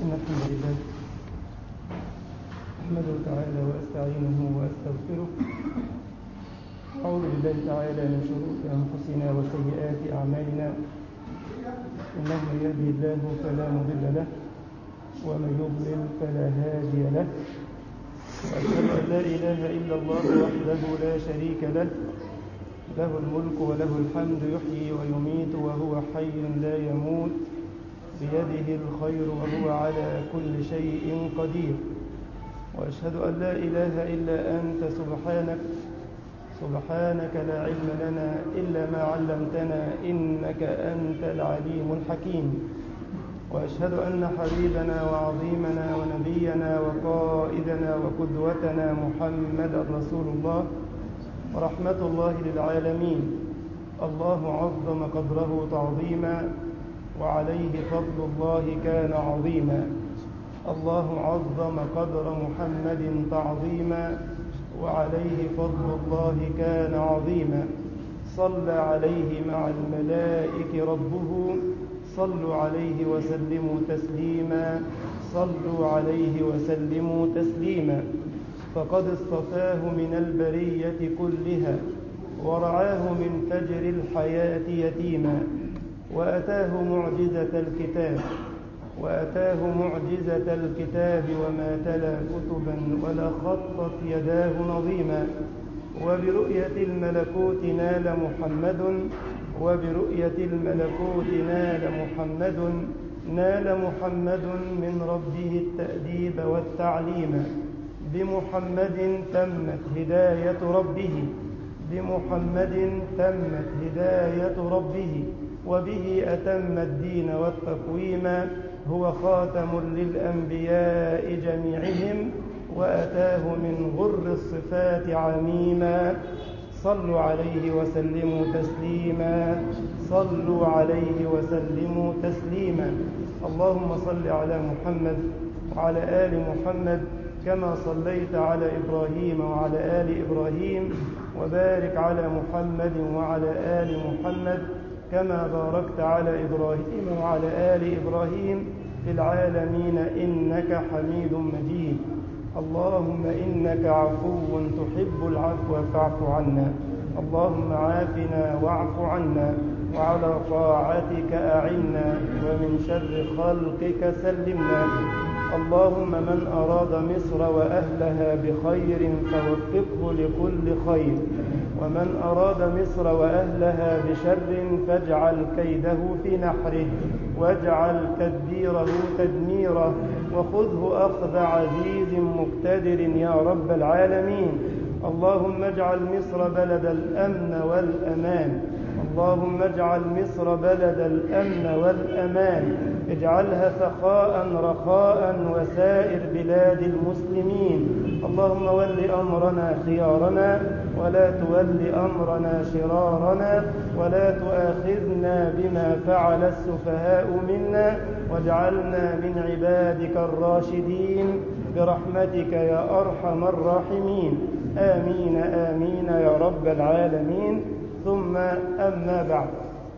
إن الحمد لله أحمده تعالى وأستعينه وأستغفره أعوذ بالله تعالى من شرور أنفسنا وسيئات أعمالنا إنه من يهده الله فلا مضل له ومن يضلل فلا هادي له وأشهد أن لا إله إلا الله وحده لا شريك له له الملك وله الحمد يحيي ويميت وهو حي لا يموت بيده الخير وهو على كل شيء قدير وأشهد أن لا إله إلا أنت سبحانك سبحانك لا علم لنا إلا ما علمتنا إنك أنت العليم الحكيم وأشهد أن حبيبنا وعظيمنا ونبينا وقائدنا وقدوتنا محمدا رسول الله ورحمة الله للعالمين الله عظم قدره تعظيما وعليه فضل الله كان عظيما الله عظم قدر محمد تعظيما وعليه فضل الله كان عظيما صلى عليه مع الملائك ربه صلوا عليه وسلموا تسليما صلوا عليه وسلموا تسليما فقد اصطفاه من البرية كلها ورعاه من فجر الحياة يتيما وأتاه معجزة الكتاب وأتاه معجزة الكتاب وما تلا كتبا ولا خطت يداه نظيما وبرؤية الملكوت نال محمد وبرؤية الملكوت نال محمد نال محمد من ربه التأديب والتعليم بمحمد تمت هداية ربه بمحمد تمت هداية ربه وبه أتم الدين والتقويم هو خاتم للأنبياء جميعهم وأتاه من غر الصفات عميما صلوا عليه وسلموا تسليما صلوا عليه وسلموا تسليما اللهم صل على محمد وعلى آل محمد كما صليت على إبراهيم وعلى آل إبراهيم وبارك على محمد وعلى آل محمد كما باركت على إبراهيم وعلى آل إبراهيم في العالمين إنك حميد مجيد اللهم إنك عفو تحب العفو فاعف عنا اللهم عافنا واعف عنا وعلى طاعتك أعنا ومن شر خلقك سلمنا اللهم من أراد مصر وأهلها بخير فوفقه لكل خير ومن أراد مصر وأهلها بشر فاجعل كيده في نحره واجعل تدبيره تدميره وخذه أخذ عزيز مقتدر يا رب العالمين اللهم اجعل مصر بلد الأمن والأمان اللهم اجعل مصر بلد الأمن والأمان اجعلها سخاء رخاء وسائر بلاد المسلمين اللهم ول أمرنا خيارنا ولا تول أمرنا شرارنا ولا تؤاخذنا بما فعل السفهاء منا واجعلنا من عبادك الراشدين برحمتك يا أرحم الراحمين آمين آمين يا رب العالمين ثم أما بعد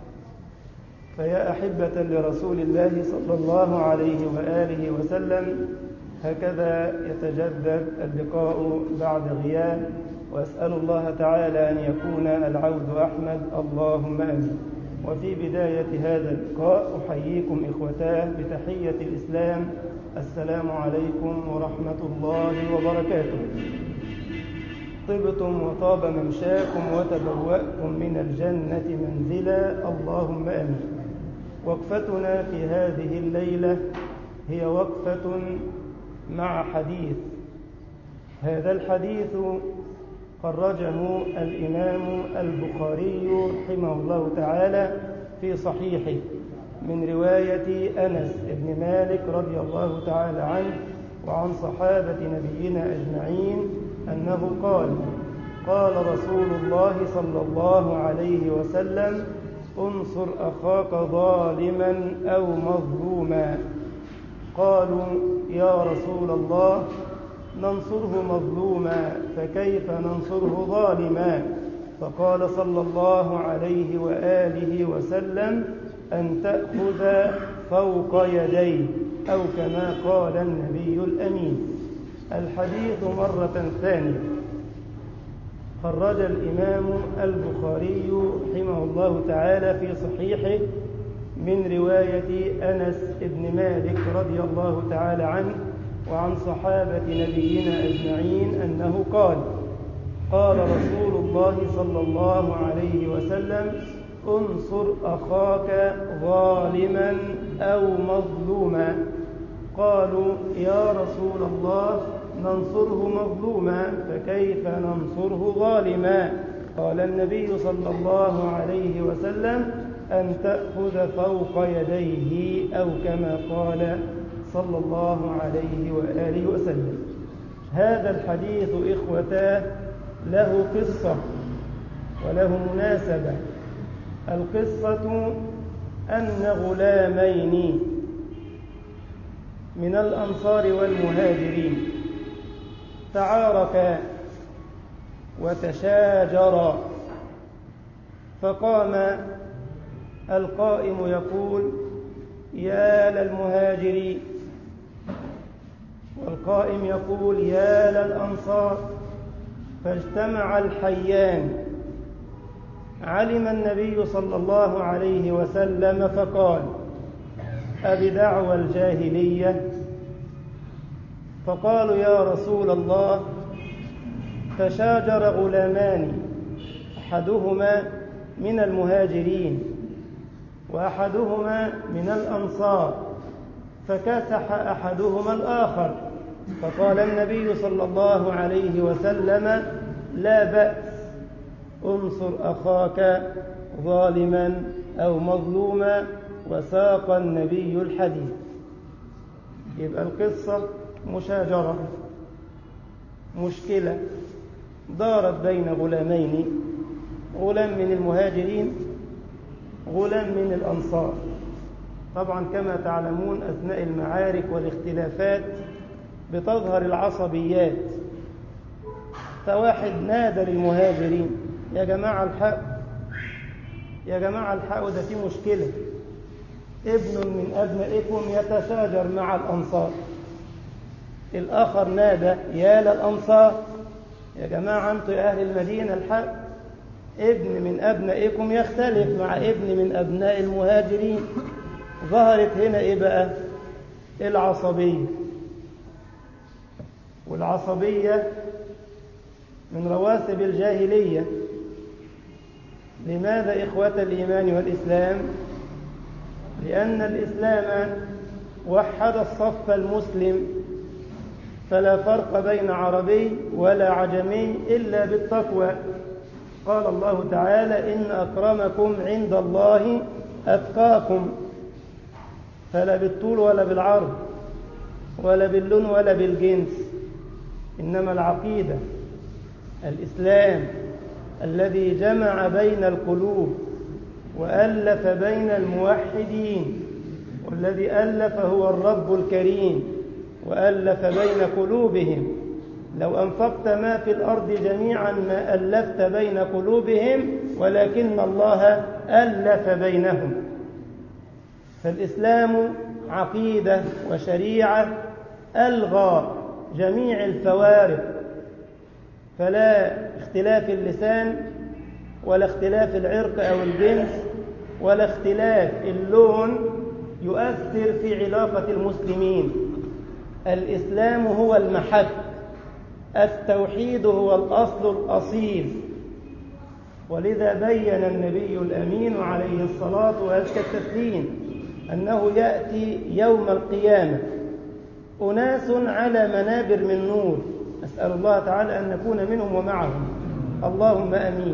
فيا أحبة لرسول الله صلى الله عليه وآله وسلم هكذا يتجدد اللقاء بعد غياب وأسأل الله تعالى أن يكون العود أحمد اللهم أمين وفي بداية هذا اللقاء أحييكم إخوتاه بتحية الإسلام السلام عليكم ورحمة الله وبركاته طبتم وطاب ممشاكم وتبوأتم من الجنة منزلا اللهم أمين وقفتنا في هذه الليلة هي وقفة مع حديث هذا الحديث خرجه الإمام البخاري رحمه الله تعالى في صحيحه من رواية أنس بن مالك رضي الله تعالى عنه وعن صحابة نبينا أجمعين أنه قال قال رسول الله صلى الله عليه وسلم انصر أخاك ظالما أو مظلوما قالوا يا رسول الله ننصره مظلوما فكيف ننصره ظالما فقال صلى الله عليه وآله وسلم أن تأخذ فوق يديه أو كما قال النبي الأمين الحديث مرة ثانية خرج الإمام البخاري رحمه الله تعالى في صحيحه من رواية أنس بن مالك رضي الله تعالى عنه وعن صحابة نبينا أجمعين أنه قال قال رسول الله صلى الله عليه وسلم انصر أخاك ظالما أو مظلوما قالوا يا رسول الله ننصره مظلوما فكيف ننصره ظالما قال النبي صلى الله عليه وسلم أن تأخذ فوق يديه أو كما قال صلى الله عليه وآله وسلم هذا الحديث إخوتاه له قصة وله مناسبة القصة أن غلامين من الأنصار والمهاجرين تعاركا وتشاجرا فقام القائم يقول يا للمهاجرين والقائم يقول يا للأنصار فاجتمع الحيان علم النبي صلى الله عليه وسلم فقال أبدعوى الجاهلية فقالوا يا رسول الله تشاجر غلامان أحدهما من المهاجرين وأحدهما من الأنصار فكسح أحدهما الآخر فقال النبي صلى الله عليه وسلم لا بأس انصر أخاك ظالما أو مظلوما وساق النبي الحديث يبقى القصة مشاجرة مشكلة دارت بين غلامين غلام من المهاجرين غلام من الأنصار طبعا كما تعلمون أثناء المعارك والاختلافات بتظهر العصبيات فواحد نادى للمهاجرين يا جماعة الحق يا جماعة الحق ده في مشكلة ابن من أبنائكم يتشاجر مع الأنصار الآخر نادى يا للأنصار يا جماعة أنتم يا أهل المدينة الحق ابن من أبنائكم يختلف مع ابن من أبناء المهاجرين ظهرت هنا إيه بقى العصبية والعصبية من رواسب الجاهلية لماذا إخوة الإيمان والإسلام لأن الإسلام وحد الصف المسلم فلا فرق بين عربي ولا عجمي إلا بالتقوى قال الله تعالى إن أكرمكم عند الله أتقاكم فلا بالطول ولا بالعرض ولا باللون ولا بالجنس إنما العقيدة الإسلام الذي جمع بين القلوب وألف بين الموحدين والذي ألف هو الرب الكريم وألف بين قلوبهم لو أنفقت ما في الأرض جميعا ما ألفت بين قلوبهم ولكن الله ألف بينهم فالإسلام عقيدة وشريعة ألغى جميع الفوارق فلا اختلاف اللسان ولا اختلاف العرق أو الجنس ولا اختلاف اللون يؤثر في علاقة المسلمين الإسلام هو المحك التوحيد هو الأصل الأصيل ولذا بين النبي الأمين عليه الصلاة وأزكى التسليم أنه يأتي يوم القيامة أناس على منابر من نور أسأل الله تعالى أن نكون منهم ومعهم اللهم أمين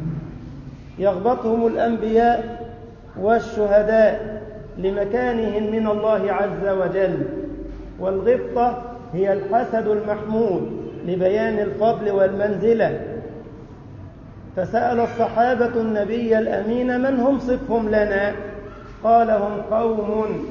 يغبطهم الأنبياء والشهداء لمكانهم من الله عز وجل والغبطة هي الحسد المحمود لبيان الفضل والمنزلة فسأل الصحابة النبي الأمين من هم صفهم لنا قال هم قوم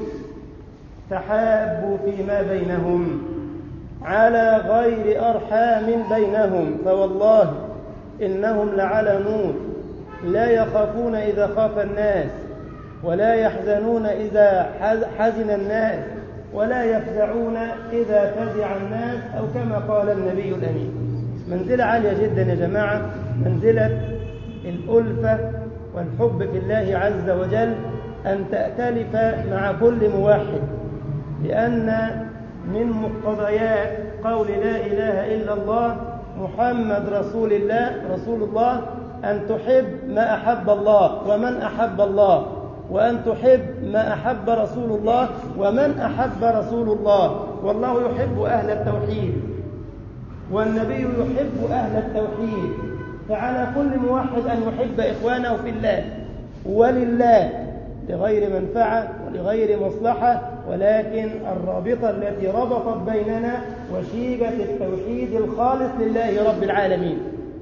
تحابوا فيما بينهم على غير أرحام بينهم فوالله إنهم لعلى نور لا يخافون إذا خاف الناس ولا يحزنون إذا حزن الناس ولا يفزعون إذا فزع الناس أو كما قال النبي الأمين منزلة عالية جدا يا جماعة منزلة الألفة والحب في الله عز وجل أن تأتلف مع كل موحد لأن من مقتضيات قول لا إله إلا الله محمد رسول الله رسول الله أن تحب ما أحب الله ومن أحب الله وأن تحب ما أحب رسول الله ومن أحب رسول الله والله يحب أهل التوحيد والنبي يحب أهل التوحيد فعلى كل موحد أن يحب إخوانه في الله ولله لغير منفعة ولغير مصلحة ولكن الرابطة التي ربطت بيننا وشيجة التوحيد الخالص لله رب العالمين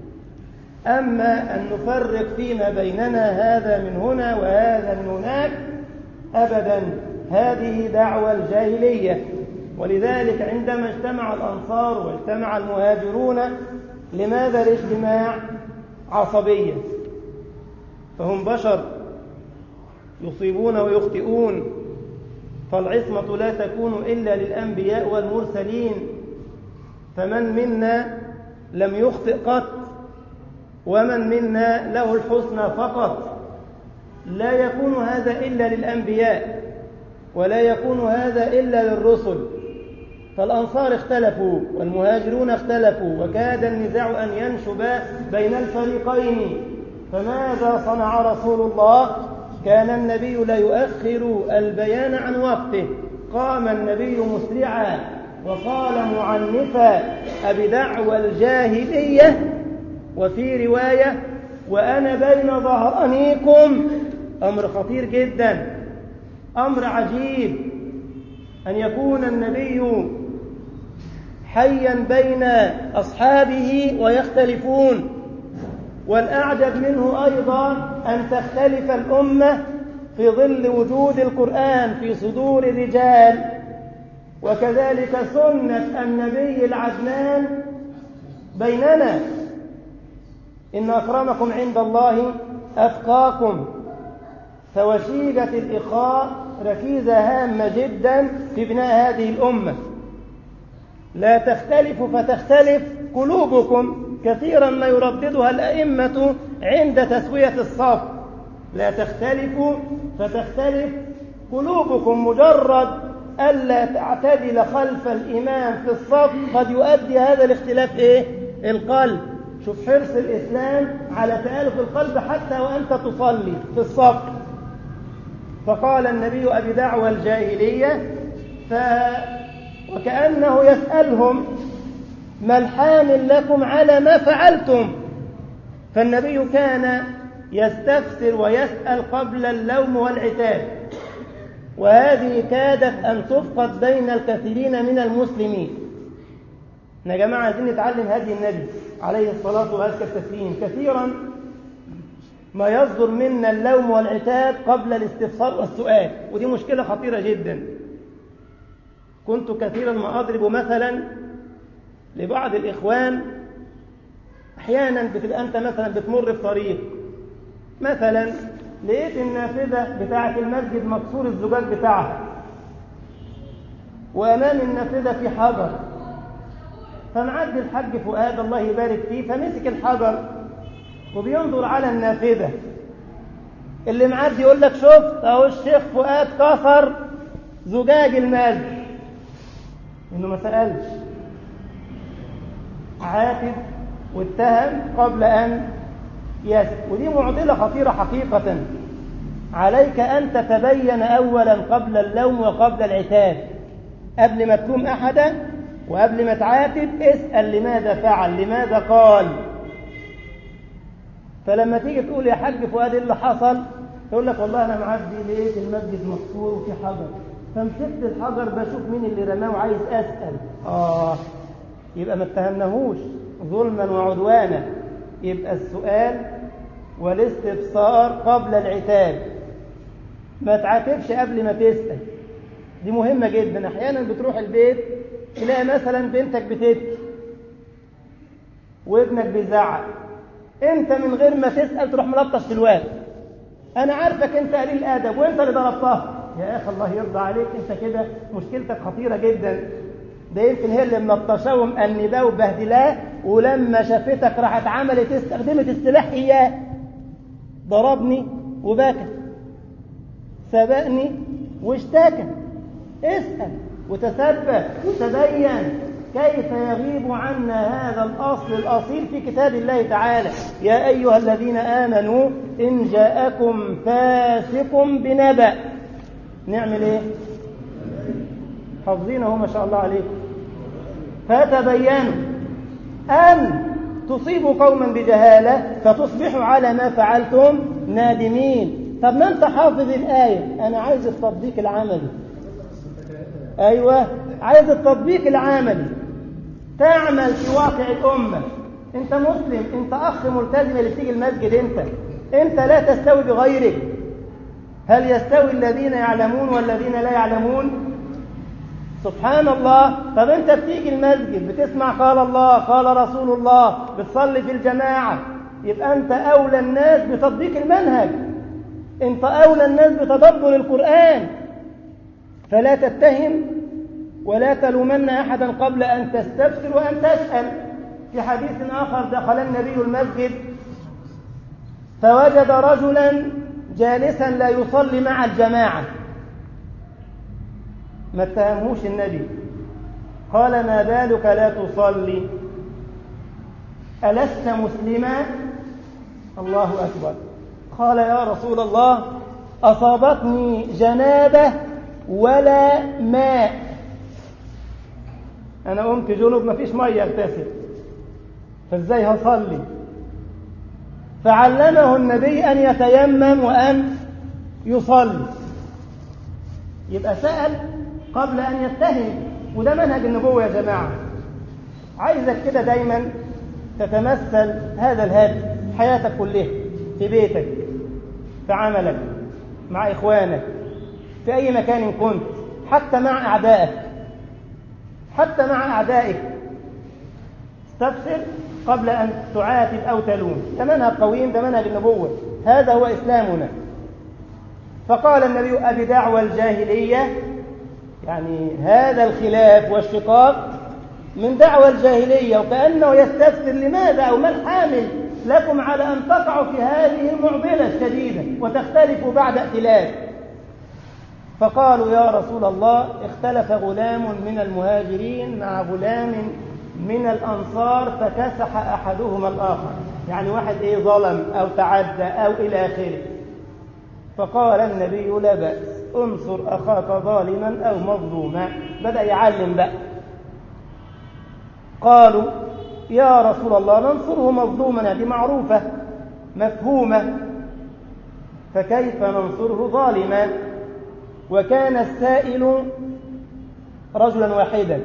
أما أن نفرق فيما بيننا هذا من هنا وهذا من هناك أبدا هذه دعوة الجاهلية ولذلك عندما اجتمع الأنصار واجتمع المهاجرون لماذا الاجتماع عصبية فهم بشر يصيبون ويخطئون فالعصمة لا تكون إلا للأنبياء والمرسلين فمن منا لم يخطئ قط ومن منا له الحسنى فقط لا يكون هذا إلا للأنبياء ولا يكون هذا إلا للرسل فالأنصار اختلفوا والمهاجرون اختلفوا وكاد النزاع أن ينشب بين الفريقين فماذا صنع رسول الله كان النبي لا يؤخر البيان عن وقته قام النبي مسرعا وقال معنفا أبدعوى الجاهلية وفي رواية وأنا بين ظهرانيكم أمر خطير جدا أمر عجيب أن يكون النبي حيا بين أصحابه ويختلفون والأعجب منه أيضا أن تختلف الأمة في ظل وجود القرآن في صدور الرجال وكذلك سنة النبي العدنان بيننا إن أكرمكم عند الله أتقاكم فوشيجة الإخاء ركيزة هامة جدا في بناء هذه الأمة لا تختلف فتختلف قلوبكم كثيرا ما يرددها الأئمة عند تسوية الصف لا تختلفوا فتختلف قلوبكم مجرد ألا تعتدل خلف الإمام في الصف قد يؤدي هذا الاختلاف إيه؟ القلب شوف حرص الإسلام على تآلف القلب حتى وأنت تصلي في الصف فقال النبي أبي دعوى الجاهلية ف... وكأنه يسألهم ما الحامل لكم على ما فعلتم فالنبي كان يستفسر ويسأل قبل اللوم والعتاب وهذه كادت أن تفقد بين الكثيرين من المسلمين يا جماعة عايزين نتعلم هدي النبي عليه الصلاة وأزكى التسليم كثيرا ما يصدر منا اللوم والعتاب قبل الاستفسار والسؤال ودي مشكلة خطيرة جدا كنت كثيرا ما أضرب مثلا لبعض الإخوان أحيانا بتبقى أنت مثلا بتمر في طريق مثلا لقيت النافذة بتاعة المسجد مكسور الزجاج بتاعها وأمام النافذة في حجر فمعدي الحاج فؤاد الله يبارك فيه فمسك الحجر وبينظر على النافذة اللي معدي يقول لك شفت اهو الشيخ فؤاد كسر زجاج المسجد انه ما سألش عاتب واتهم قبل ان يسأل ودي معضلة خطيرة حقيقة عليك أن تتبين أولا قبل اللوم وقبل العتاب قبل ما تلوم أحدا وقبل ما تعاتب اسأل لماذا فعل لماذا قال فلما تيجي تقول يا حاج فؤاد اللي حصل يقول لك والله انا معدي لقيت المسجد مكسور وفي حجر فمسكت الحجر بشوف مين اللي رماه وعايز اسال اه يبقى ما اتهمناهوش ظلما وعدوانا يبقى السؤال والاستفسار قبل العتاب ما تعاتبش قبل ما تسال دي مهمه جدا احيانا بتروح البيت تلاقي مثلا بنتك بتبكي وابنك بيزعق انت من غير ما تسال تروح ملطش في الواد انا عارفك انت قليل ادب وانت اللي ضربتها يا أخي الله يرضى عليك أنت كده مشكلتك خطيرة جدا ده يمكن هي اللي ملطشاهم النداء وبهدلاه ولما شافتك راحت عملت استخدمت السلاح إياه ضربني وبكى سبقني واشتكى اسأل وتثبت وتبين كيف يغيب عنا هذا الأصل الأصيل في كتاب الله تعالى يا أيها الذين آمنوا إن جاءكم فاسق بنبأ نعمل إيه حافظينه ما شاء الله عليكم فتبينوا أن تصيبوا قوما بجهالة فتصبحوا على ما فعلتم نادمين طب ما أنت حافظ الآية أنا عايز التطبيق العملي أيوة عايز التطبيق العملي تعمل في واقع الأمة أنت مسلم أنت أخ ملتزم اللي بتيجي المسجد أنت أنت لا تستوي بغيرك هل يستوي الذين يعلمون والذين لا يعلمون سبحان الله طب أنت بتيجي المسجد بتسمع قال الله قال رسول الله بتصلي في الجماعة يبقى أنت أولى الناس بتطبيق المنهج أنت أولى الناس بتدبر القرآن فلا تتهم ولا تلومن أحدا قبل أن تستفسر وأن تسأل في حديث آخر دخل النبي المسجد فوجد رجلا جالسا لا يصلي مع الجماعة ما اتهموش النبي قال ما بالك لا تصلي ألست مسلما الله أكبر قال يا رسول الله أصابتني جنابة ولا ماء أنا قمت جنوب ما فيش مية اغتسل فازاي هصلي فعلمه النبي أن يتيمم وأن يصلي يبقى سأل قبل أن يتهم وده منهج النبوة يا جماعة عايزك كده دايما تتمثل هذا الهدي حياتك كلها في بيتك في عملك مع إخوانك في أي مكان كنت حتى مع أعدائك حتى مع أعدائك استفسر قبل أن تعاتب أو تلوم ده منهج قويم ده منهج النبوة هذا هو إسلامنا فقال النبي أبي دعوى الجاهلية يعني هذا الخلاف والشقاق من دعوى الجاهلية وكأنه يستفسر لماذا أو ما الحامل لكم على أن تقعوا في هذه المعضلة الشديدة وتختلفوا بعد ائتلاف فقالوا يا رسول الله اختلف غلام من المهاجرين مع غلام من الأنصار فكسح أحدهما الآخر يعني واحد إيه ظلم أو تعدى أو إلى آخره فقال النبي لا بأس انصر أخاك ظالما أو مظلوما بدأ يعلم بقى قالوا يا رسول الله ننصره مظلوما هذه معروفة مفهومة فكيف ننصره ظالما وكان السائل رجلا واحدا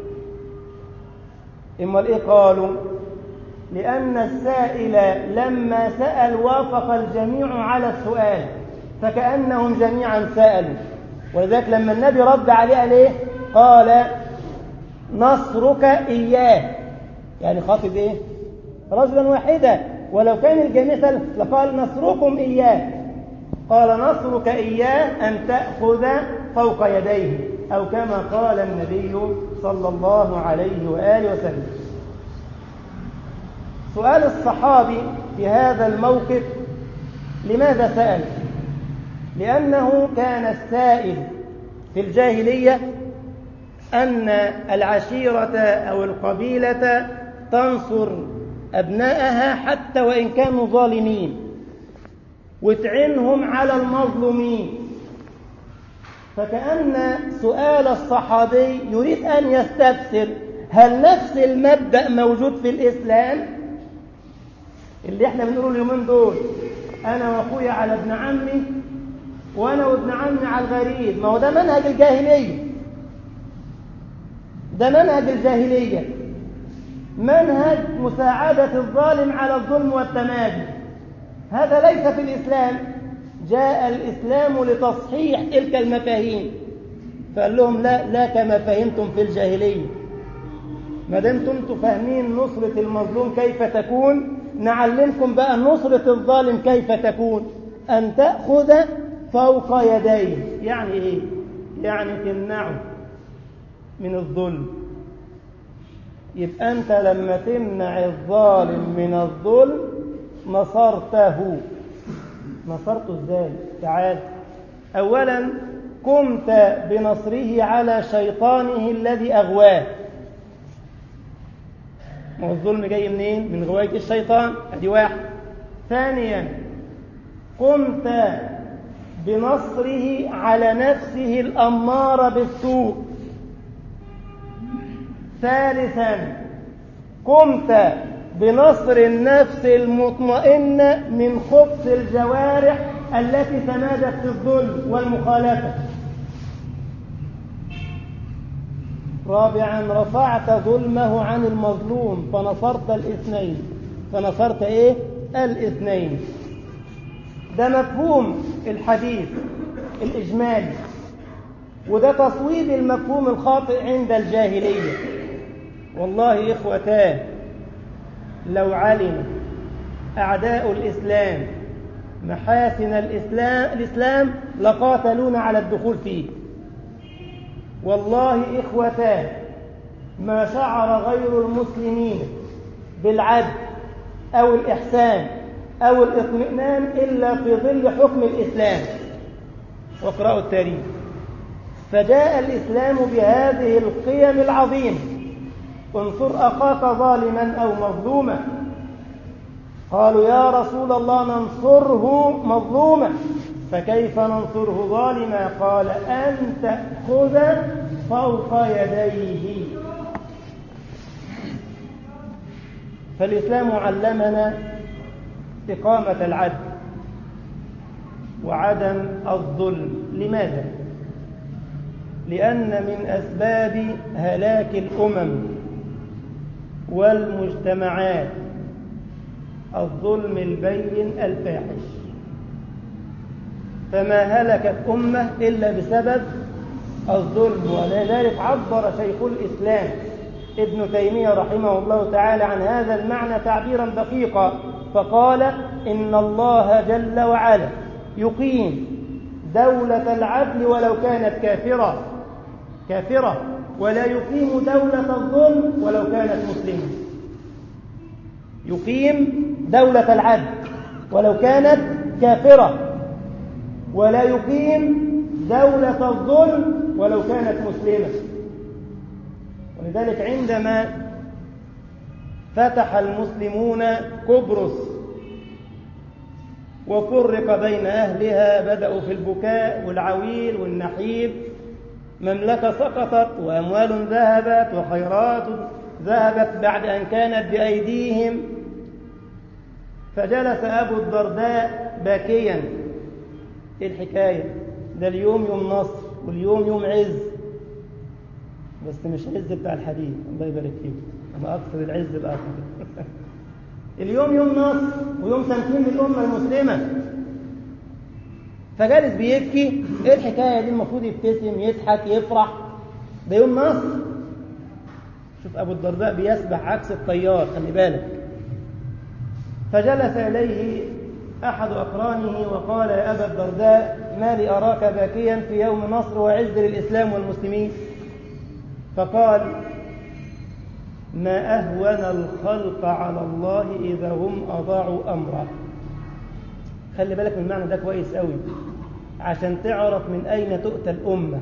إما الإيه قالوا لأن السائل لما سأل وافق الجميع على السؤال فكأنهم جميعا سألوا ولذلك لما النبي رد عليه عليه قال نصرك إياه يعني خاطب إيه رجلا واحدا ولو كان الجميع سأل لقال نصركم إياه قال نصرك إياه أن تأخذ فوق يديه أو كما قال النبي صلى الله عليه وآله وسلم سؤال الصحابي في هذا الموقف لماذا سأل لأنه كان السائل في الجاهلية أن العشيرة أو القبيلة تنصر أبناءها حتى وإن كانوا ظالمين وتعنهم على المظلومين فكأن سؤال الصحابي يريد أن يستفسر هل نفس المبدأ موجود في الإسلام اللي احنا بنقوله اليومين دول أنا وأخويا على ابن عمي وأنا وابن عمي على الغريب ما هو ده منهج الجاهلية ده منهج الجاهلية منهج مساعدة الظالم على الظلم والتمادي هذا ليس في الإسلام جاء الإسلام لتصحيح تلك المفاهيم فقال لهم لا لا كما فهمتم في الجاهلية ما دمتم فاهمين نصرة المظلوم كيف تكون نعلمكم بقى نصرة الظالم كيف تكون أن تأخذ فوق يديه يعني إيه؟ يعني تمنعه من الظلم يبقى أنت لما تمنع الظالم من الظلم نصرته نصرته ازاي تعال أولا قمت بنصره على شيطانه الذي أغواه ما هو الظلم جاي منين؟ من غواية الشيطان ادي واحد ثانيا قمت بنصره على نفسه الأمارة بالسوء ثالثا قمت بنصر النفس المطمئنة من خبث الجوارح التي تمادت في الظلم والمخالفة رابعا رفعت ظلمه عن المظلوم فنصرت الاثنين فنصرت ايه الاثنين ده مفهوم الحديث الإجمالي وده تصويب المفهوم الخاطئ عند الجاهلية والله إخوتان لو علم أعداء الإسلام محاسن الإسلام, الإسلام لقاتلون على الدخول فيه والله إخوتان ما شعر غير المسلمين بالعدل أو الإحسان أو الاطمئنان إلا في ظل حكم الإسلام واقرأوا التاريخ فجاء الإسلام بهذه القيم العظيمة انصر أخاك ظالما أو مظلوما قالوا يا رسول الله ننصره مظلوما فكيف ننصره ظالما قال أن تأخذ فوق يديه فالإسلام علمنا إقامة العدل وعدم الظلم لماذا؟ لأن من أسباب هلاك الأمم والمجتمعات الظلم البين الفاحش فما هلكت أمة إلا بسبب الظلم ولذلك عبر شيخ الإسلام ابن تيمية رحمه الله تعالى عن هذا المعنى تعبيرا دقيقا فقال إن الله جل وعلا يقيم دولة العدل ولو كانت كافرة كافرة ولا يقيم دولة الظلم ولو كانت مسلمة يقيم دولة العدل ولو كانت كافرة ولا يقيم دولة الظلم ولو كانت مسلمة ولذلك عندما فتح المسلمون قبرص وفرق بين أهلها بدأوا في البكاء والعويل والنحيب مملكة سقطت وأموال ذهبت وخيرات ذهبت بعد أن كانت بأيديهم فجلس أبو الدرداء باكيا إيه الحكاية ده اليوم يوم نصر واليوم يوم عز بس مش عز بتاع الحديث الله يبارك فيك أنا أقصد العز الآخر اليوم يوم نصر ويوم تمكين للأمة المسلمة فجالس بيبكي ايه الحكايه دي المفروض يبتسم يضحك يفرح ده يوم نصر شوف ابو الدرداء بيسبح عكس الطيار خلي بالك فجلس اليه احد اقرانه وقال يا ابا الدرداء ما لي اراك باكيا في يوم نصر وعز للاسلام والمسلمين فقال ما اهون الخلق على الله اذا هم اضاعوا امره خلي بالك من المعنى ده كويس قوي عشان تعرف من أين تؤتى الأمة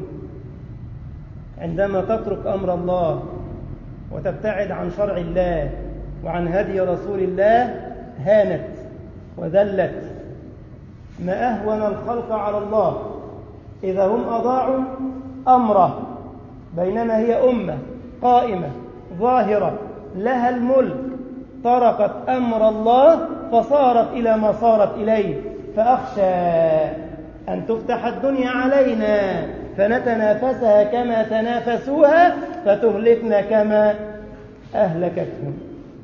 عندما تترك أمر الله وتبتعد عن شرع الله وعن هدي رسول الله هانت وذلت ما أهون الخلق على الله إذا هم أضاعوا أمره بينما هي أمة قائمة ظاهرة لها الملك تركت أمر الله فصارت إلى ما صارت إليه فأخشى أن تفتح الدنيا علينا فنتنافسها كما تنافسوها فتهلكنا كما أهلكتهم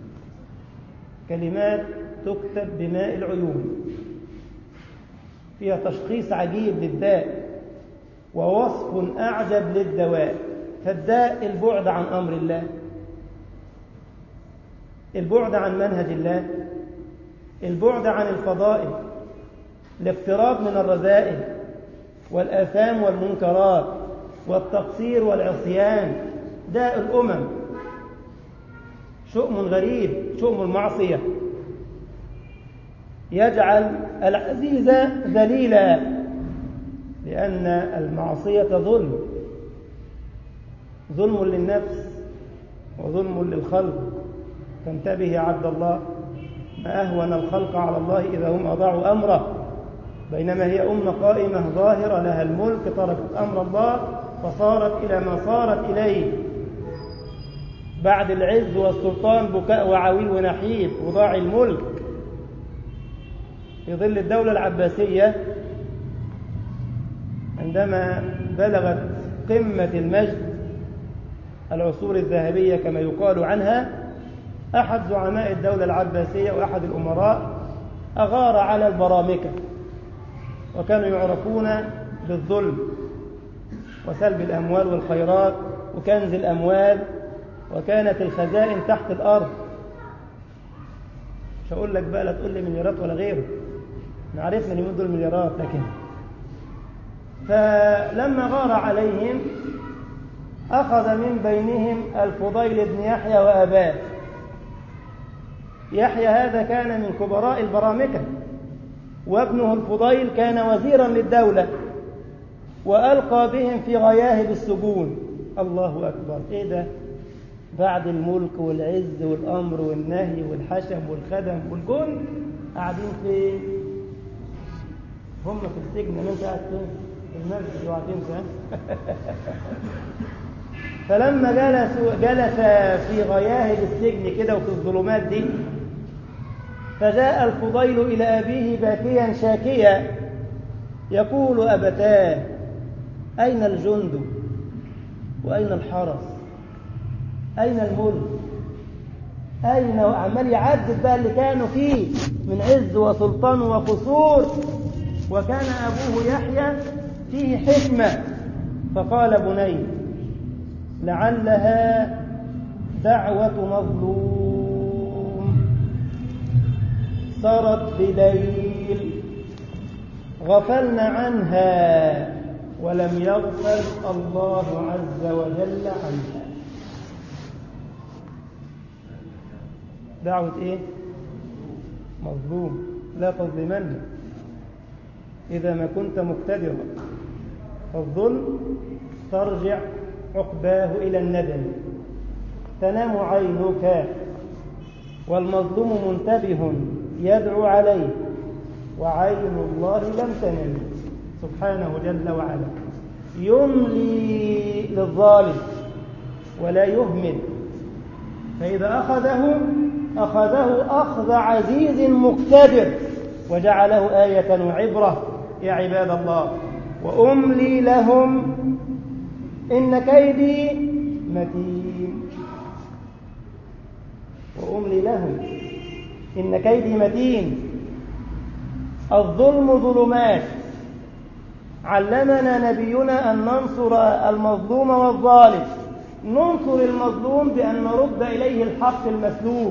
كلمات تكتب بماء العيون فيها تشخيص عجيب للداء ووصف أعجب للدواء فالداء البعد عن أمر الله البعد عن منهج الله البعد عن الفضائل الاقتراب من الرذائل والآثام والمنكرات والتقصير والعصيان داء الأمم شؤم غريب شؤم المعصية يجعل العزيز ذليلا لأن المعصية ظلم ظلم للنفس وظلم للخلق فانتبه يا عبد الله ما أهون الخلق على الله إذا هم أضاعوا أمره بينما هي أمة قائمة ظاهرة لها الملك تركت أمر الله فصارت إلى ما صارت إليه بعد العز والسلطان بكاء وعويل ونحيب وضاع الملك في ظل الدولة العباسية عندما بلغت قمة المجد العصور الذهبية كما يقال عنها أحد زعماء الدولة العباسية وأحد الأمراء أغار على البرامكة وكانوا يعرفون بالظلم وسلب الأموال والخيرات وكنز الأموال وكانت الخزائن تحت الأرض مش هقول لك بقى لا تقول لي مليارات ولا غيره احنا عرفنا اليومين دول مليارات لكن فلما غار عليهم أخذ من بينهم الفضيل بن يحيى وأباه يحيى هذا كان من كبراء البرامكة وابنه الفضيل كان وزيرا للدولة وألقى بهم في غياهب السجون الله أكبر إيه ده بعد الملك والعز والأمر والنهي والحشم والخدم والجند قاعدين فين هم في السجن ما انت قاعد فين في المسجد اوعى تنسى فلما جلس جلس في غياهب السجن كده وفي الظلمات دي فجاء الفضيل إلى أبيه باكيا شاكيا يقول أبتاه أين الجند وأين الحرس أين الملك أين عمال يعدد بقى اللي كانوا فيه من عز وسلطان وقصور وكان أبوه يحيى فيه حكمة فقال بني لعلها دعوة مظلوم صارت بليل غفلنا عنها ولم يغفل الله عز وجل عنها دعوة ايه مظلوم لا تظلمن إذا ما كنت مقتدرا فالظلم ترجع عقباه إلى الندم تنام عينك والمظلوم منتبه يدعو عليه وعين الله لم تنم سبحانه جل وعلا يملي للظالم ولا يهمل فإذا أخذه أخذه أخذ عزيز مقتدر وجعله آية وعبرة يا عباد الله وأملي لهم إن كيدي متين وأملي لهم إن كيدي متين الظلم ظلمات علمنا نبينا أن ننصر المظلوم والظالم ننصر المظلوم بأن نرد إليه الحق المسلوب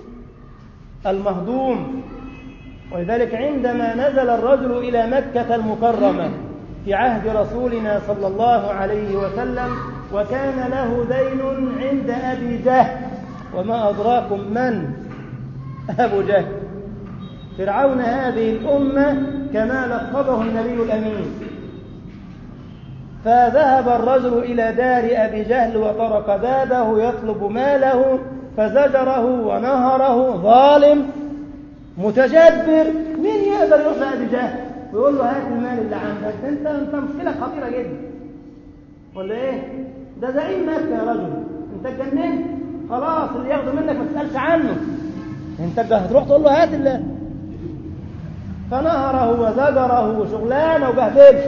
المهضوم ولذلك عندما نزل الرجل إلى مكة المكرمة في عهد رسولنا صلى الله عليه وسلم وكان له دين عند أبي جهل وما أدراكم من أبو جهل فرعون هذه الأمة كما لقبه النبي الأمين فذهب الرجل إلى دار أبي جهل وطرق بابه يطلب ماله فزجره ونهره ظالم متجبر مين يقدر يروح لأبي جهل ويقول له هات المال اللي عندك انت انت مشكلة خطيرة جدا ولا ايه ده زعيم مكة يا رجل انت اتجننت خلاص اللي ياخده منك ما تسألش عنه انت هتروح تقول له هات اللي فنهره وزجره وشغلانه وبهدله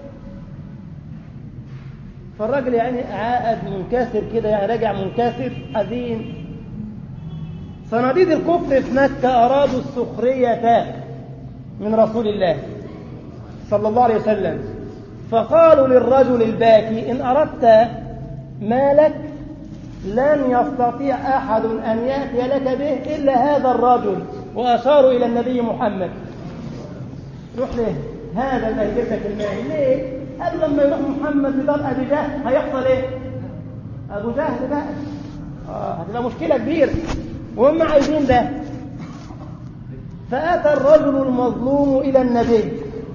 فالراجل يعني عائد منكسر كده يعني راجع منكسر حزين صناديد الكفر في مكة أرادوا السخرية من رسول الله صلى الله عليه وسلم فقالوا للرجل الباكي إن أردت مالك لن يستطيع أحد أن يأتي لك به إلا هذا الرجل وأشاروا إلى النبي محمد روح له هذا اللي هيجيب لك المال ليه؟ قال لما يروح محمد لدار ابي جهل هيحصل ايه؟ ابو جهل بقى اه هتبقى مشكله كبيره وهم عايزين ده فاتى الرجل المظلوم الى النبي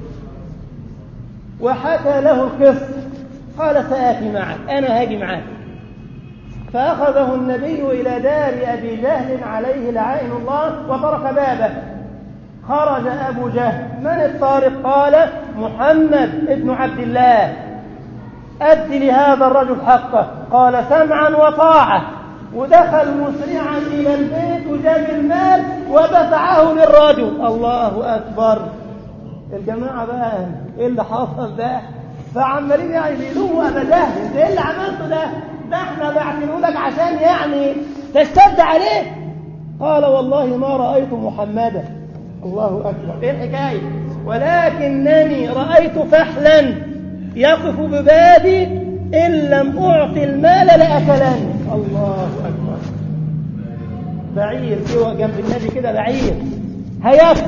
وحكى له القصه قال ساتي معك انا هاجي معاك فاخذه النبي الى دار ابي جهل عليه لعائن الله وطرق بابه خرج أبو جهل من الطارق قال محمد ابن عبد الله أد لهذا الرجل حقه قال سمعا وطاعة ودخل مسرعا إلى البيت وجاب المال ودفعه للرجل الله أكبر الجماعة بقى إيه اللي حصل ده فعمالين يعني بيقولوا أبا جهل أنت إيه اللي عملته ده ده احنا بعتنه لك عشان يعني تشتد عليه قال والله ما رأيت محمدا الله أكبر إيه الحكاية ولكنني رأيت فحلا يقف ببابي إن لم أعطي المال لأكلني الله أكبر بعير جوه جنب النبي كده بعير هياكل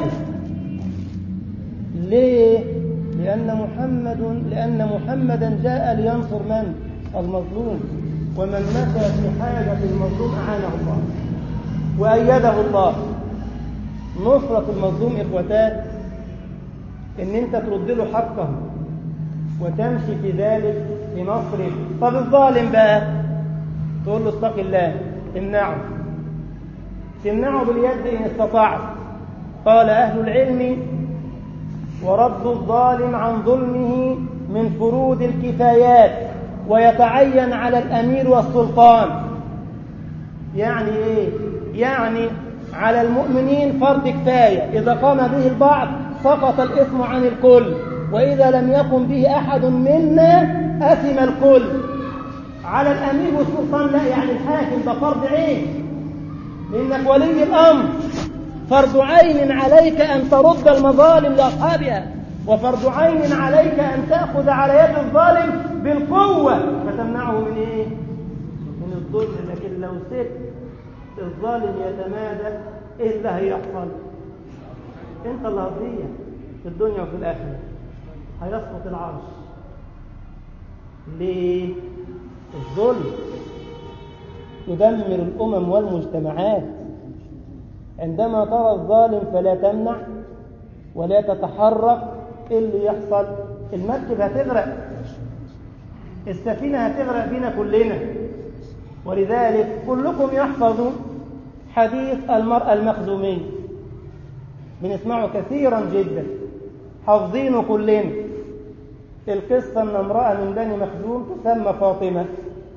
ليه؟ لأن محمد لأن محمدا جاء لينصر من؟ المظلوم ومن مشى في حاجة المظلوم أعانه الله وأيده الله نصرة المظلوم إخوتات إن أنت ترد له حقه وتمشي في ذلك في نصره طب الظالم بقى تقول له اتق الله امنعه تمنعه باليد إن استطعت قال أهل العلم ورد الظالم عن ظلمه من فروض الكفايات ويتعين على الأمير والسلطان يعني إيه؟ يعني على المؤمنين فرض كفاية إذا قام به البعض سقط الإثم عن الكل وإذا لم يقم به أحد منا أثم الكل على الأمير والسلطان لا يعني الحاكم ده فرض عين لأنك ولي الأمر فرض عين عليك أن ترد المظالم لأصحابها وفرض عين عليك أن تأخذ على يد الظالم بالقوة فتمنعه من إيه؟ من الظلم لكن لو سبت الظالم يتمادى إيه اللي هيحصل؟ أنت اللي هتضيع في الدنيا وفي الآخرة هيسقط العرش ليه؟ الظلم يدمر الأمم والمجتمعات عندما ترى الظالم فلا تمنع ولا تتحرك إيه اللي يحصل المركب هتغرق السفينة هتغرق بينا كلنا ولذلك كلكم يحفظ حديث المرأة المخزومية بنسمعه كثيرا جدا حافظينه كلنا القصة أن امرأة من بني مخزوم تسمى فاطمة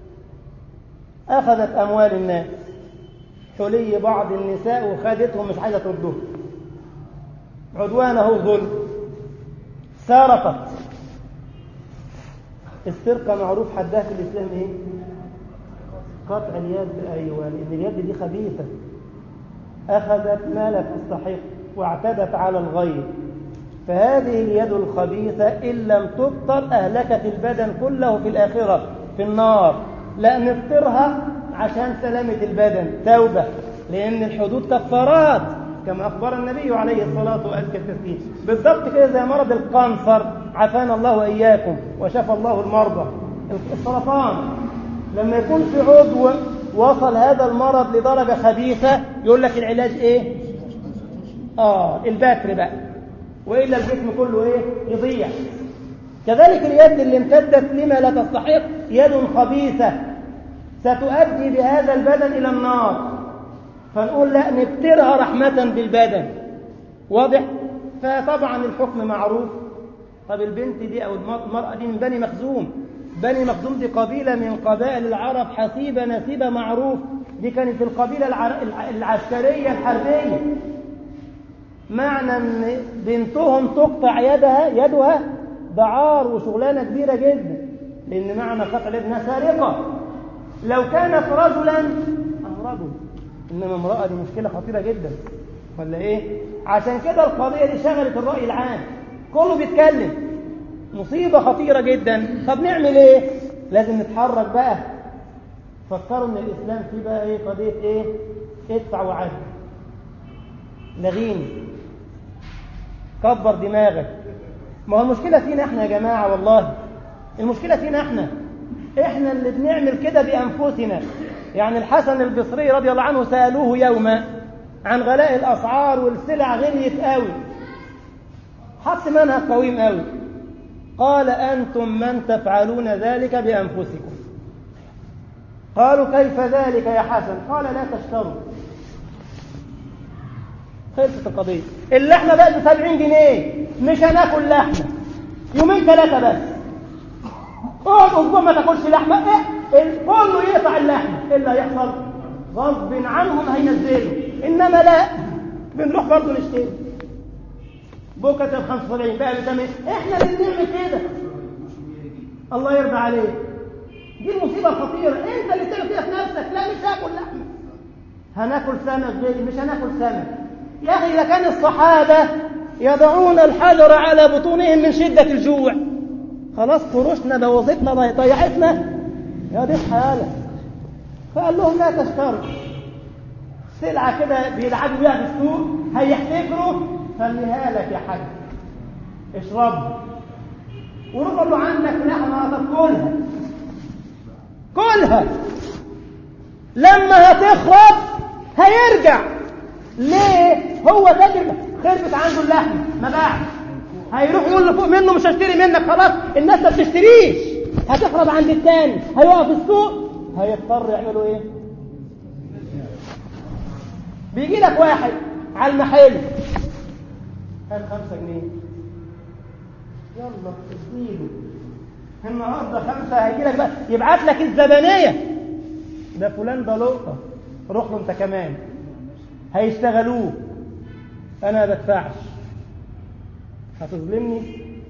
أخذت أموال الناس حلي بعض النساء وخدتهم مش عايزة تردهم عدوانه ظلم سرقت السرقة معروف حدها في الإسلام إيه؟ قطع اليد أيوة لأن اليد دي خبيثة أخذت ما لا تستحق واعتدت على الغير فهذه اليد الخبيثة إن لم تبطل أهلكت البدن كله في الآخرة في النار لا نفطرها عشان سلامة البدن توبة لأن الحدود كفارات كما أخبر النبي عليه الصلاة والتسليم بالضبط كده زي مرض القنصر عافانا الله وإياكم وشفى الله المرضى السرطان لما يكون في عضو وصل هذا المرض لدرجة خبيثة يقول لك العلاج إيه؟ آه البتر بقى وإلا الجسم كله إيه؟ يضيع كذلك اليد اللي امتدت لما لا تستحق يد خبيثة ستؤدي بهذا البدن إلى النار فنقول لا نبترها رحمة بالبدن واضح؟ فطبعا الحكم معروف طب البنت دي أو المرأة دي من بني مخزوم بني مخزوم دي قبيلة من قبائل العرب حسيبة نسيبة معروف دي كانت القبيلة العسكرية الحربية معنى ان بنتهم تقطع يدها يدها ده عار وشغلانة كبيرة جدا لأن معنى قطع اليد سارقة لو كانت رجلا أو رجل إنما امرأة دي مشكلة خطيرة جدا ولا إيه؟ عشان كده القضية دي شغلت الرأي العام كله بيتكلم مصيبة خطيرة جدا طب نعمل إيه؟ لازم نتحرك بقى فكروا إن الإسلام فيه بقى إيه قضية إيه؟ ادفع وعد لغيني كبر دماغك ما هو المشكلة فينا احنا يا جماعة والله المشكلة فينا احنا احنا اللي بنعمل كده بأنفسنا يعني الحسن البصري رضي الله عنه سألوه يوما عن غلاء الأسعار والسلع غليت قوي حط منهج قويم قوي قال أنتم من تفعلون ذلك بأنفسكم قالوا كيف ذلك يا حسن قال لا تشتروا خلصت القضية اللحمة بقت ب 70 جنيه مش هناكل لحمة يومين ثلاثة بس اقعد اسبوع ما تاكلش لحمة ايه كله يقطع اللحمة ايه اللي هيحصل غصب عنهم هينزلوا انما لا بنروح برضه نشتري بكرة ب 75 بقى بتعمل احنا اللي بنعمل كده الله يرضى عليك دي المصيبة الخطيرة انت اللي بتعمل كده في نفسك لا مش هاكل لحمة هناكل سمك غيري مش هناكل سمك يا أخي إذا كان الصحابة يضعون الحجر على بطونهم من شدة الجوع خلاص فرشنا بوظتنا ضيعتنا يا دي حالة فقال لهم لا تشتروا سلعة كده بيلعبوا بيها في السوق هيحتكروا خليها لك يا حاج اشرب وروح له عندك لحمة هتاكلها كلها لما هتخرب هيرجع ليه هو تاجر خربت عنده اللحمه ما باعش هيروح يقول له فوق منه مش هشتري منك خلاص الناس ما بتشتريش هتخرب عند الثاني هيقف السوق هيضطر يعملوا ايه بيجي لك واحد على المحل هات خمسة جنيه يلا اديله النهارده خمسة هيجي لك بقى يبعت لك الزبانية ده فلان ده لقطة روح له انت كمان هيشتغلوه انا ما بدفعش هتظلمني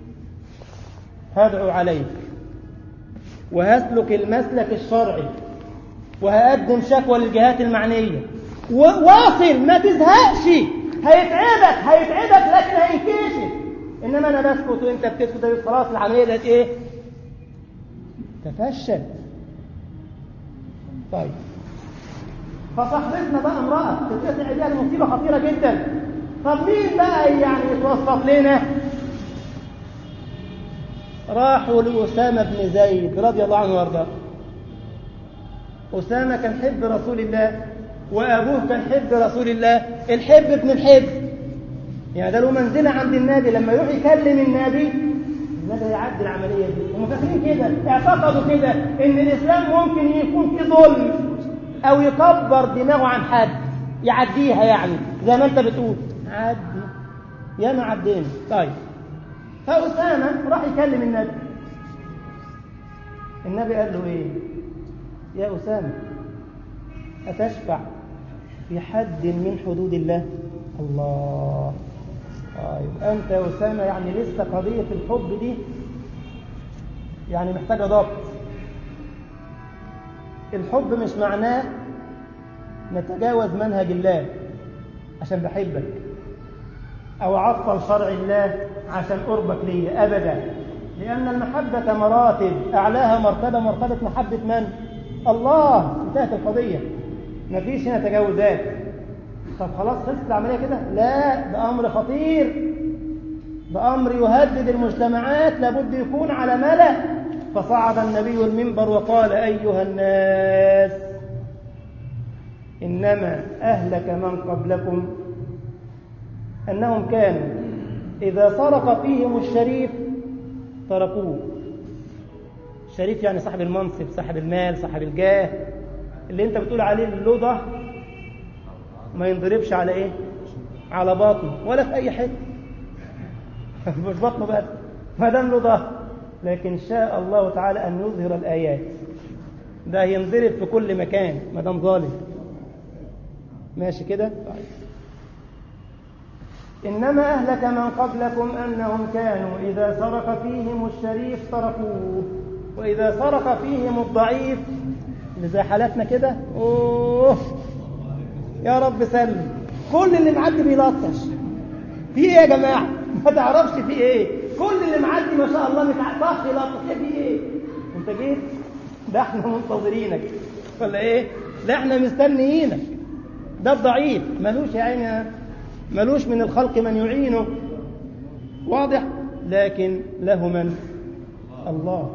هدعو عليك وهسلك المسلك الشرعي وهقدم شكوى للجهات المعنية واصل ما تزهقش هيتعبك هيتعبك لكن هينكشف انما انا بسكت وانت بتسكت خلاص العمليه ديت ايه تفشل طيب فصاحبتنا بقى امرأة تتقطع ايديها المصيبة خطيرة جدا طب مين بقى يعني يتوسط لنا راحوا لأسامة بن زيد رضي الله عنه وارضاه أسامة كان حب رسول الله وأبوه كان حب رسول الله الحب ابن الحب يعني ده له منزلة عند النبي لما يروح يكلم النبي النبي هيعدي العملية دي هم فاكرين كده اعتقدوا كده إن الإسلام ممكن يكون فيه ظلم أو يكبر دماغه عن حد يعديها يعني زي ما أنت بتقول عدي يا ما عدينا طيب فأسامة راح يكلم النبي النبي قال له إيه يا أسامة أتشفع في حد من حدود الله الله طيب أنت يا أسامة يعني لسه قضية الحب دي يعني محتاجة ضبط الحب مش معناه نتجاوز منهج الله عشان بحبك أو عطل شرع الله عشان قربك لي أبدا لأن المحبة مراتب أعلاها مرتبة مرتبة محبة من؟ الله انتهت القضية مفيش هنا تجاوزات طب خلاص خلصت العملية كده؟ لا ده أمر خطير ده أمر يهدد المجتمعات لابد يكون على ملأ فصعد النبي المنبر وقال أيها الناس إنما أهلك من قبلكم أنهم كانوا إذا سرق فيهم الشريف تركوه الشريف يعني صاحب المنصب صاحب المال صاحب الجاه اللي انت بتقول عليه له ظهر ما ينضربش على ايه على باطنه ولا في اي حته مش بطنه بس ما دام له ظهر لكن شاء الله تعالى ان يظهر الايات ده ينضرب في كل مكان ما دام ظالم ماشي كده طيب. إنما أهلك من قبلكم أنهم كانوا إذا سرق فيهم الشريف تركوه وإذا سرق فيهم الضعيف اللي زي حالاتنا كده أوه يا رب سلم كل اللي معدي بيلطش في إيه يا جماعة ما تعرفش في إيه كل اللي معدي ما شاء الله متعطش يلطش في إيه أنت جيت ده احنا منتظرينك ولا إيه لا احنا مستنيينك ده الضعيف ملوش يا عيني ملوش من الخلق من يعينه واضح لكن له من الله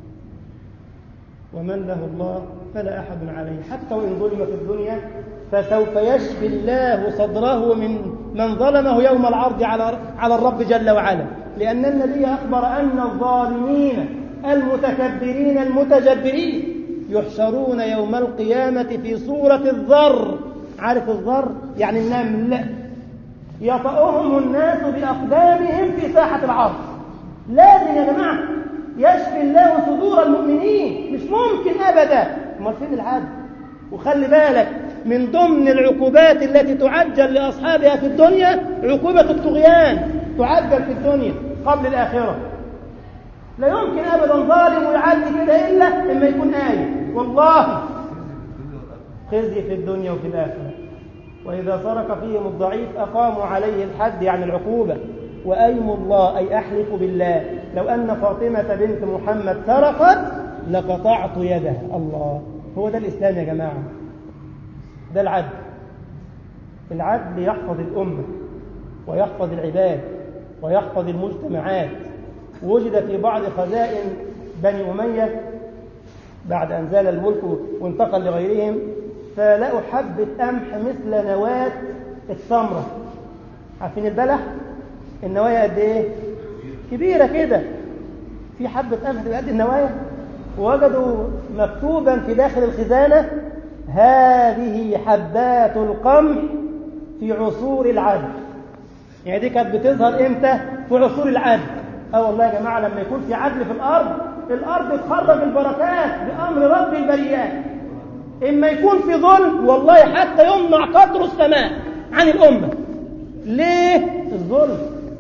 ومن له الله فلا أحد عليه حتى وإن ظلم في الدنيا فسوف يشفي الله صدره من من ظلمه يوم العرض على على الرب جل وعلا لأن النبي أخبر أن الظالمين المتكبرين المتجبرين يحشرون يوم القيامة في صورة الذر عارف الذر يعني النمل يطأهم الناس بأقدامهم في ساحة العرض لازم يا جماعة يشفي الله صدور المؤمنين مش ممكن أبدا امال فين العدل وخلي بالك من ضمن العقوبات التي تعجل لأصحابها في الدنيا عقوبة الطغيان تعجل في الدنيا قبل الآخرة لا يمكن أبدا ظالم يعدي كده إلا إما يكون آية والله خزي في الدنيا وفي الآخرة وإذا سرق فيهم الضعيف أقاموا عليه الحد يعني العقوبة وأيم الله أي أحلف بالله لو أن فاطمة بنت محمد سرقت لقطعت يدها الله هو ده الإسلام يا جماعة ده العدل العدل يحفظ الأمة ويحفظ العباد ويحفظ المجتمعات وجد في بعض خزائن بني أمية بعد أن زال الملك وانتقل لغيرهم فلقوا حبة قمح مثل نواة التمرة عارفين البلح النوايا قد ايه كبيرة كده في حبة قمح تبقى قد النوايا ووجدوا مكتوبا في داخل الخزانة هذه حبات القمح في عصور العدل يعني دي كانت بتظهر امتى في عصور العدل اه والله يا جماعة لما يكون في عدل في الأرض الأرض تخرج البركات بأمر رب البريات إما يكون في ظلم والله حتى يمنع قطر السماء عن الأمة ليه الظلم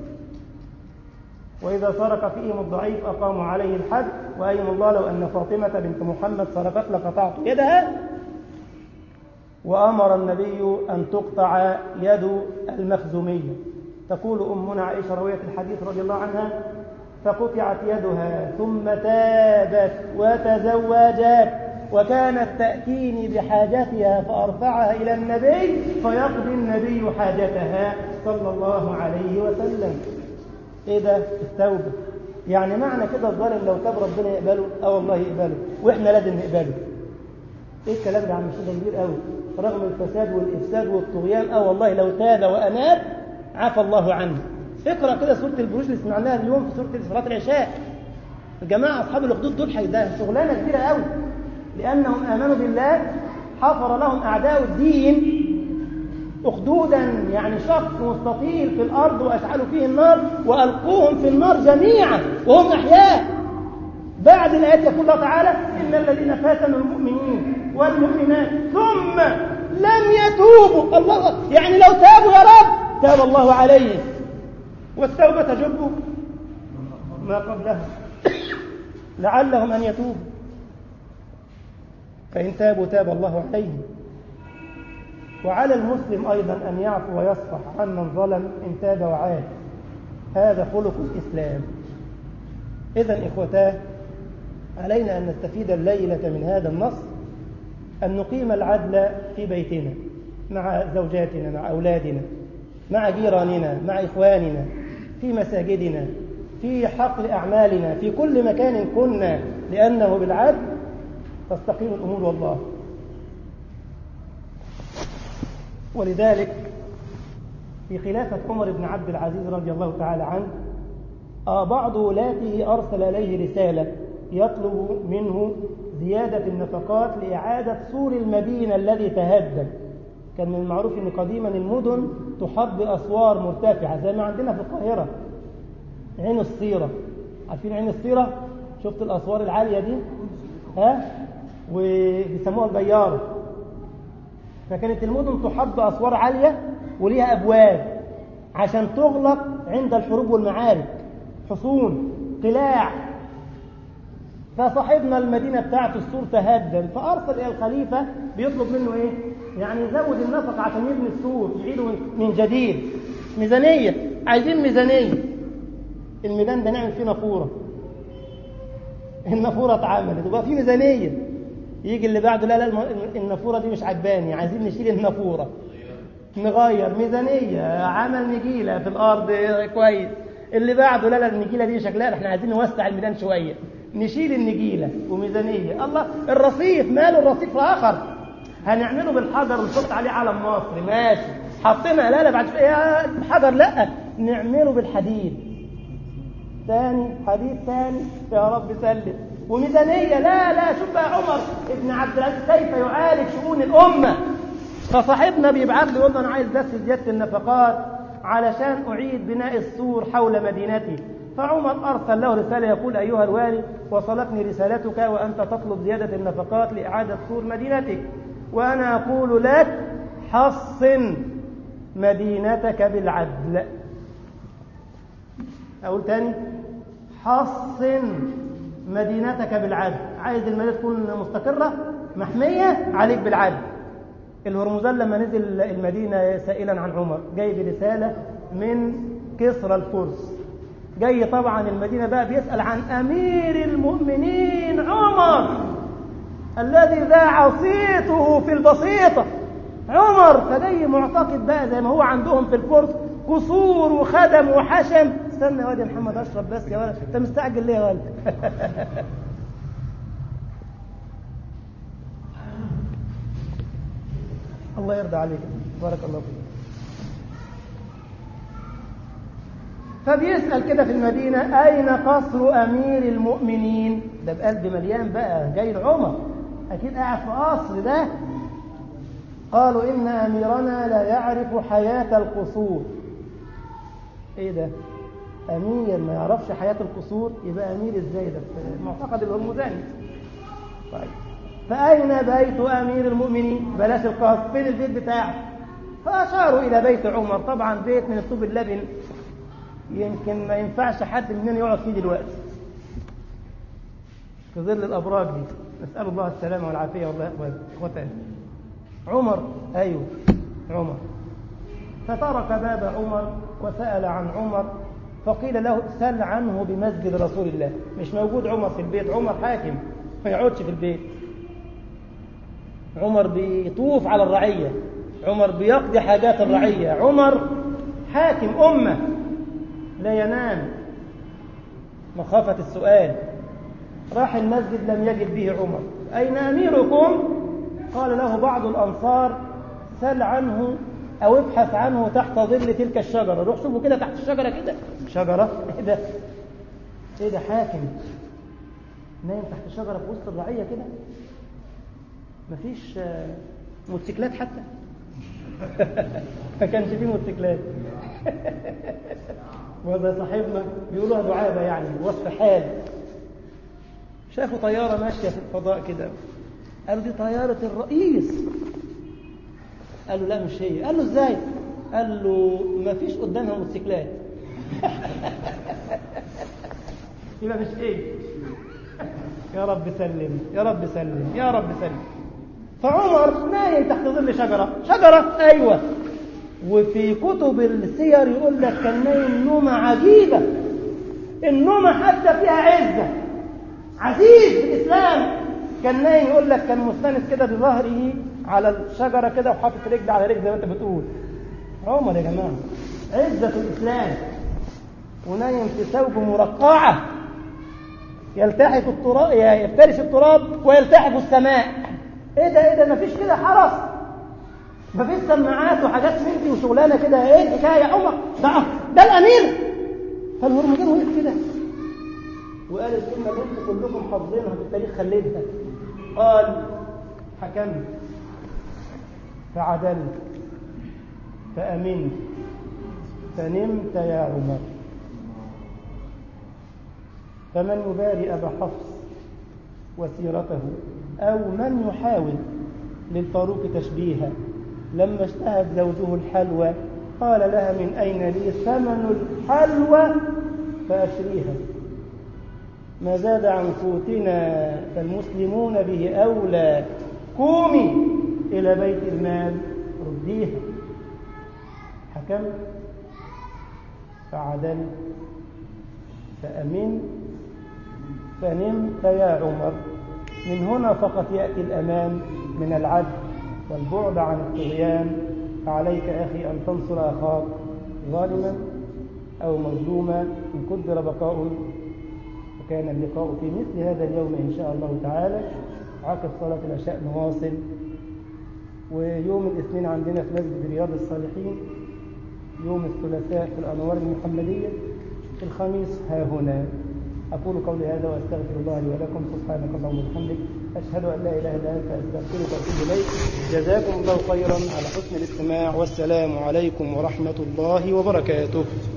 وإذا سرق فيهم الضعيف أقاموا عليه الحد وأيم الله لو أن فاطمة بنت محمد سرقت لقطعت يدها وأمر النبي أن تقطع يد المخزومية تقول أمنا عائشة روية الحديث رضي الله عنها فقطعت يدها ثم تابت وتزوجت وكانت تأتيني بحاجتها فأرفعها إلى النبي فيقضي النبي حاجتها صلى الله عليه وسلم إيه ده التوبة يعني معنى كده الظالم لو تاب ربنا يقبله اه والله يقبله واحنا لازم نقبله ايه الكلام ده يا عم الشيخ كبير قوي رغم الفساد والافساد والطغيان اه والله لو تاب واناب عفى الله عنه اقرا كده سوره البروج اللي سمعناها اليوم في سوره صلاه العشاء الجماعه اصحاب الاخدود دول ده شغلانه كبيره قوي لانهم امنوا بالله حفر لهم اعداء الدين أخدودا يعني شق مستطيل في الأرض وأشعلوا فيه النار وألقوهم في النار جميعا وهم أحياء بعد الآيات يقول الله تعالى إن الذين فاتنوا المؤمنين والمؤمنات ثم لم يتوبوا الله يعني لو تابوا يا رب تاب الله عليهم والتوبة تجب ما قبلها لعلهم أن يتوبوا فإن تابوا تاب الله عليهم وعلى المسلم أيضا أن يعفو ويصفح عمن ظلم إن تاب وعاد هذا خلق الإسلام إذا إخوتاه علينا أن نستفيد الليلة من هذا النص أن نقيم العدل في بيتنا مع زوجاتنا مع أولادنا مع جيراننا مع إخواننا في مساجدنا في حقل أعمالنا في كل مكان كنا لأنه بالعدل تستقيم الأمور والله ولذلك في خلافة عمر بن عبد العزيز رضي الله تعالى عنه بعض ولاته أرسل إليه رسالة يطلب منه زيادة النفقات لإعادة سور المدينة الذي تهدم كان من المعروف أن قديما المدن تحط بأسوار مرتفعة زي ما عندنا في القاهرة عين الصيرة عارفين عين الصيرة شفت الأسوار العالية دي ها وبيسموها البيارة فكانت المدن تحط بأسوار عالية وليها أبواب عشان تغلق عند الحروب والمعارك حصون قلاع فصاحبنا المدينة بتاعته السور تهدم فأرسل إلى الخليفة بيطلب منه إيه؟ يعني يزود النفق عشان يبني السور يعيده من جديد ميزانية عايزين ميزانية الميدان ده نعمل فيه نافورة النافورة اتعملت وبقى في ميزانية يجي اللي بعده لا لا النافورة دي مش عجباني عايزين نشيل النافورة نغير ميزانية عمل نجيلة في الأرض كويس اللي بعده لا لا النجيلة دي شكلها احنا عايزين نوسع الميدان شوية نشيل النجيلة وميزانية الله الرصيف ماله الرصيف آخر هنعمله بالحجر ونحط عليه علم مصر ماشي حطينا لا لا بعد شوية الحجر لا نعمله بالحديد ثاني حديد ثاني يا رب سلم وميزانية لا لا شوف بقى عمر ابن عبد العزيز كيف يعالج شؤون الأمة فصاحبنا بيبعت لي يقول له أنا عايز بس زيادة النفقات علشان أعيد بناء السور حول مدينتي فعمر أرسل له رسالة يقول أيها الوالي وصلتني رسالتك وأنت تطلب زيادة النفقات لإعادة سور مدينتك وأنا أقول لك حصن مدينتك بالعدل أقول تاني حصن مدينتك بالعدل عايز المدينة تكون مستقرة محمية عليك بالعدل الهرمزان لما نزل المدينة سائلا عن عمر جاي برسالة من كسرى الفرس جاي طبعا المدينة بقى بيسأل عن أمير المؤمنين عمر الذي ذاع صيته في البسيطة عمر فجاي معتقد بقى زي ما هو عندهم في الفرس قصور وخدم وحشم استنى يا واد يا محمد اشرب بس يا ولد انت مستعجل ليه يا ولد الله يرضى عليك بارك الله فيك فبيسأل كده في المدينة أين قصر أمير المؤمنين ده بقلب مليان بقى جاي العمر أكيد قاعد في قصر ده قالوا إن أميرنا لا يعرف حياة القصور إيه ده أمير ما يعرفش حياة القصور يبقى أمير إزاي ده في معتقد الهرمزاني طيب فأين بيت أمير المؤمنين بلاش القصر فين البيت بتاعه فأشاروا إلى بيت عمر طبعا بيت من الطوب اللبن يمكن ما ينفعش حد مننا يقعد فيه دلوقتي في ظل الأبراج دي نسأل الله السلامة والعافية والله إخوتنا عمر أيوه عمر فترك باب عمر وسأل عن عمر فقيل له سل عنه بمسجد رسول الله مش موجود عمر في البيت عمر حاكم ما يقعدش في البيت عمر بيطوف على الرعية عمر بيقضي حاجات الرعية عمر حاكم أمة لا ينام مخافة السؤال راح المسجد لم يجد به عمر أين أميركم قال له بعض الأنصار سل عنه أو ابحث عنه تحت ظل تلك الشجرة روح شوفوا كده تحت الشجرة كده شجرة ايه ده ايه ده حاكم نايم تحت الشجرة في وسط الرعية كده مفيش موتوسيكلات حتى ما كانش فيه موتوسيكلات وهذا صاحبنا بيقولوها دعابة يعني وصف حال شافوا طيارة ماشية في الفضاء كده قالوا دي طيارة الرئيس قالوا لا مش هي قال له ازاي قال له ما فيش قدامها موتوسيكلات يبقى مش ايه يا رب سلم يا رب سلم يا رب سلم فعمر نايم تحت ظل شجرة شجرة أيوة وفي كتب السير يقول لك كان نايم نومة عجيبة النومة حتى فيها عزة عزيز في الإسلام كان نايم يقول لك كان مستند كده بظهره على الشجرة كده وحاطط رجل على رجل زي ما انت بتقول عمر يا جماعة عزة الإسلام ونايم في ثوب مرقعة يلتحف التراب يفترش التراب ويلتحف السماء ايه ده ايه ده مفيش كده حرس مفيش سماعات وحاجات من دي وشغلانه كده ايه الحكايه يا عمر ده ده الامير فالهرمجان وقف كده وقال الكلمه اللي انتم كلكم حافظينها في التاريخ خليتها قال حكمت فعدلت فأمنت فنمت يا عمر فمن يباري أبا حفص وسيرته أو من يحاول للفاروق تشبيها لما اشتهت زوجه الحلوى قال لها من أين لي ثمن الحلوى فأشريها ما زاد عن قوتنا فالمسلمون به أولى قومي إلى بيت المال رديها حكم فعدل فأمن فنمت يا عمر من هنا فقط يأتي الأمان من العدل والبعد عن الطغيان فعليك أخي أن تنصر أخاك ظالما أو مظلومة إن قدر بقاء وكان اللقاء في مثل هذا اليوم إن شاء الله تعالى عقب صلاة العشاء نواصل ويوم الاثنين عندنا في مسجد رياض الصالحين يوم الثلاثاء في الأنوار المحمدية الخميس ها هنا أقول قولي هذا وأستغفر الله لي ولكم سبحانك اللهم وبحمدك أشهد أن لا إله إلا أنت أستغفرك وأتوب إليك جزاكم الله خيرا على حسن الاستماع والسلام عليكم ورحمة الله وبركاته